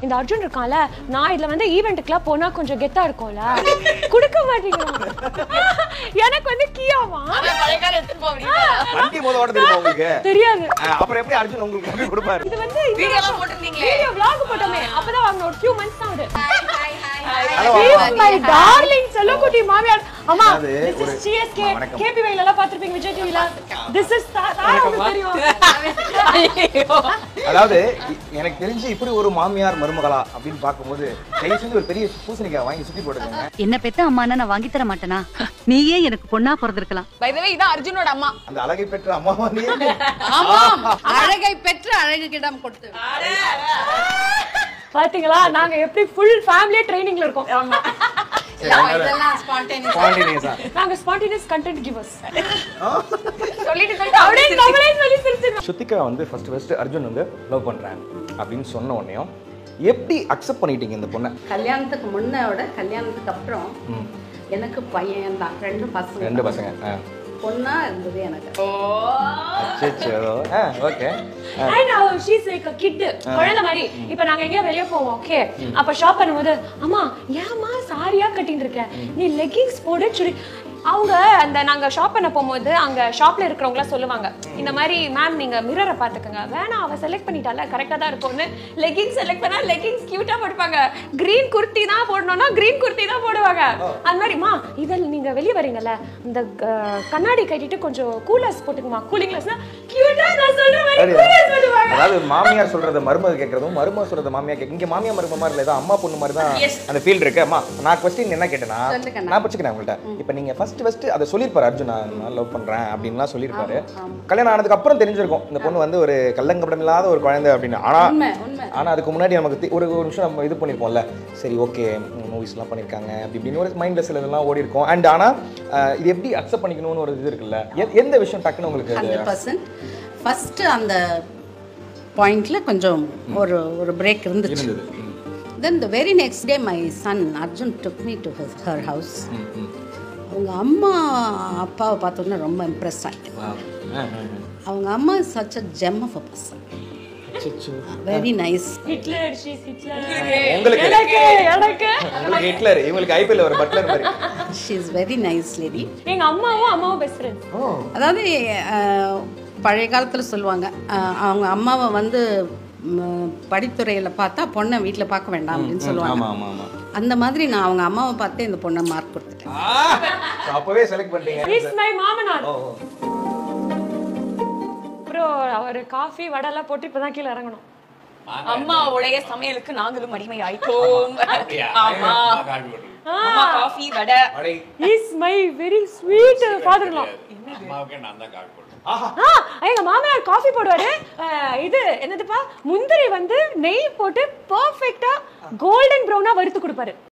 இந்த அர்ஜுன் இருக்கான்ல நான் இதுல வந்து ஈவெண்ட்டுக்குலாம் போனா கொஞ்சம் கெத்தா இருக்கும்ல கொடுக்க மாட்டீங்களா எனக்கு வந்து கியாவா பழைய காலம் எடுத்துட்டு போக முடியாது வண்டி போத ஓட்ட தெரியுமா உங்களுக்கு தெரியாது அஹ், அப்புறம் எப்படி அர்ஜுன் உங்களுக்கு கொண்டு கொடுப்பாரு இது வந்து இந்த வீடியோ எல்லாம் வருஷம் போட்டிருந்தீங்களே வீடியோ vlog போட்டோமே அப்பதான் வாங்கின ஒரு few months தான் ஆகுது ஹலோ He's my darling செல்லக்குட்டி மாமியார் அம்மா அது this ஒரு- is CSK அம்மா, வணக்கம். KPY ல எல்லாம் பார்த்திருப்பீங்க விஜய் டிவில this is தா- தாரா உங்களுக்கு தெரியும் அதாவது இ- எனக்கு தெரிஞ்சு இப்படி ஒரு மாமியார் மருமகளா அப்படின்னு பார்க்கும்போது தயவு செஞ்சு ஒரு பெரிய பூசணிக்காய் வாங்கி சுத்தி போட்டுக்கோங்க என்ன பெத்த அம்மானா நான் வாங்கி தர மாட்டேனா நீயே எனக்கு பொண்ணா பிறந்திருக்கலாம் பை த வே இதான் அர்ஜுனோட அம்மா அந்த அழகை பெற்ற அம்மாவாலேயே ஆமாம் அழகை பெற்று அழகுகிடம் கொடுத்து பாத்தீங்களா நாங்க எப்படி ஃபுல் ஃபேமிலியே ட்ரைனிங்ல இருக்கோம் இதெல்லாம் spontaneous. ஸ்பான்டேனியஸா நாங்க ஸ்பான்டேனியஸ் கண்டென்ட் கிவர்ஸ் சொல்லிட்டு சொல்லிட்டு அப்படியே அப்படியே நம்மளே சொல்லி சிரிச்சிருக்கோம் ஸ்ருத்திகா வந்து ஃபர்ஸ்ட் ஃபர்ஸ்ட் அர்ஜுன் வந்து லவ் பண்றேன் அப்படின்னு சொன்ன உடனேயும் எப்படி அக்செப்ட் பண்ணிட்டீங்க இந்த பொண்ணை கல்யாணத்துக்கு முன்னோட கல்யாணத்துக்கு அப்புறம் எனக்கு பையன் தான் ரெண்டு பசங்க ரெண்டு பசங்க ஆ. பொண்ணா இருந்தது எனக்கு அச்சச்சோ ஆ okay and she's like kid குழந்தை மாதிரி இப்ப நாங்க எங்கேயோ வெளிய போவோம் ஓகே அப்ப ஷாப் பண்ணும்போது அம்மா ஏம்மா சாரியா கட்டிட்டு இருக்க நீ லெகிங்ஸ் போடு சுடி அவங்க அந்த நாங்க ஷாப் பண்ண போகும்போது அங்க ஷாப்ல இருக்கிறவங்க சொல்லுவாங்க இந்த மாதிரி மேம் நீங்க மிரரை பாத்துக்கோங்க வேணாம் அவ செலக்ட் பண்ணிட்டால கரெக்டா தான் இருக்கும்னு லெகிங்ஸ் செலக்ட் பண்ணா லெகிங்ஸ் கியூட்டா போட்டுப்பாங்க கிரீன் குர்த்தி தான் போடணும்னா கிரீன் குர்த்தி தான் போடுவாங்க அந்த மாதிரிமா இதில் நீங்க வெளிய வரீங்கல்ல இந்த அஹ், கண்ணாடி கட்டிட்டு கொஞ்சம் கூலர்ஸ் போட்டுக்குமா கூலிங் கிளாஸ்னா கியூட்டா நான் சொல்ற மாதிரி கூலர்ஸ் போட்டுவாங்க அதாவது மாமியார் சொல்றத மருமக கேட்கறதும் மருமக சொல்றத மாமியார் கேட்க இங்க மாமியார் மருமக மாதிரி இல்லை ஏதோ அம்மா பொண்ணு மாதிரி தான் அந்த ஃபீல் இருக்கு அம்மா நான் கொஸ்டின் என்ன கேட்டேன்னா சொல்லுங்க நான் பிடிச்சிக்கிறேன் உங்கள்ட்ட இப்போ நீங்க ஃபர்ஸ்ட் ஃபர்ஸ்ட் அதை சொல்லியிருப்பாரு அர்ஜுன் நான் லவ் பண்றேன் அப்படின்லாம் சொல்லியிருப்பாரு கல்யாணம் ஆனதுக்கு அப்புறம் தெரிஞ்சிருக்கும் இந்த பொண்ணு வந்து ஒரு கள்ளங்கப்படம் இல்லாத ஒரு குழந்தை அப்படின்னு ஆனா உண்மை உண்மை ஆனா அதுக்கு முன்னாடி நமக்கு தி- ஒரு ஒரு நிமிஷம் நம்ம இது பண்ணிருப்போம்ல சரி ஓகே மூவிஸ்லாம் பண்ணிருக்காங்க அப்படி இப்படின்னு ஒரு மைண்ட்ல சில இதெல்லாம் ஓடி இருக்கும் அண்ட் ஆனா அஹ், இது எப்படி அக்செப்ட் பண்ணிக்கணும்னு ஒரு இது இருக்குல்ல எ- எந்த விஷயம் டக்குன்னு உங்களுக்கு அது- ஹண்ட்ரட் பர்சன்ட் ஃபஸ்ட்டு அந்த பாயிண்ட்ல கொஞ்சம் ஒரு ஒரு பிரேக் இருந்துச்சு இருந்தது ம், then the very next day my son Arjun took me to her house hmm, hmm. அவங்க அம்மா அப்பாவை பார்த்தோன்னே ரொம்ப இம்ப்ரெஸ் ஆகிட்டேன் Wow. ஆ, ஆ, ஆ. அவங்க அம்மா such a gem of a person அச்சச்சோ. Very nice Hitler she's Hitler உங்களுக்கு எனக்கு எனக்கு உங்களுக்கு ஹிட்லர் இவங்களுக்கு ஐபிஎல் ஒரு பட்லர் மாதிரி she is very nice lady எங்க அம்மாவும் அம்மாவும் பெஸ்ட் ஃப்ரெண்ட்ஸ் அதாவது அஹ், பழைய காலத்தில் சொல்லுவாங்க அஹ், அவங்க அம்மாவை வந்து ம், படித்துறையில் பார்த்தா பொண்ணை வீட்டில் பார்க்க வேண்டாம் அப்படின்னு சொல்லுவாங்க ஆமா ஆமா ஆமா அந்த மாதிரி நான் அவங்க அம்மாவை பார்த்தே இந்த பொண்ணை மார்க் கொடுத்துட்டேன் So, அப்பவே செலக்ட் பண்ணிட்டீங்க இஸ் மை மாமனார் ஓ, ஓ. அப்புறம் அவர் காஃபி வடைலாம் போட்டு இப்பதான் கீழே இறங்கணும் அம்மாவுடைய சமையலுக்கு நாங்களும் அடிமை ஆயிட்டோம் ஆமா அம்மா காஃபி வடை அடே. இஸ் மை வெரி ஸ்வீட் ஃபாதர்லாம் அம்மாவுக்கே நான் தான் கால் பண்ணுறேன் ஆ எங்க மாமனார் காஃபி போடுவாரு அஹ், இது என்னதுப்பா முந்திரி வந்து நெய் போட்டு பர்ஃபெக்ட்டா கோல்டன் ப்ரௌனா வறுத்து கொடுப்பாரு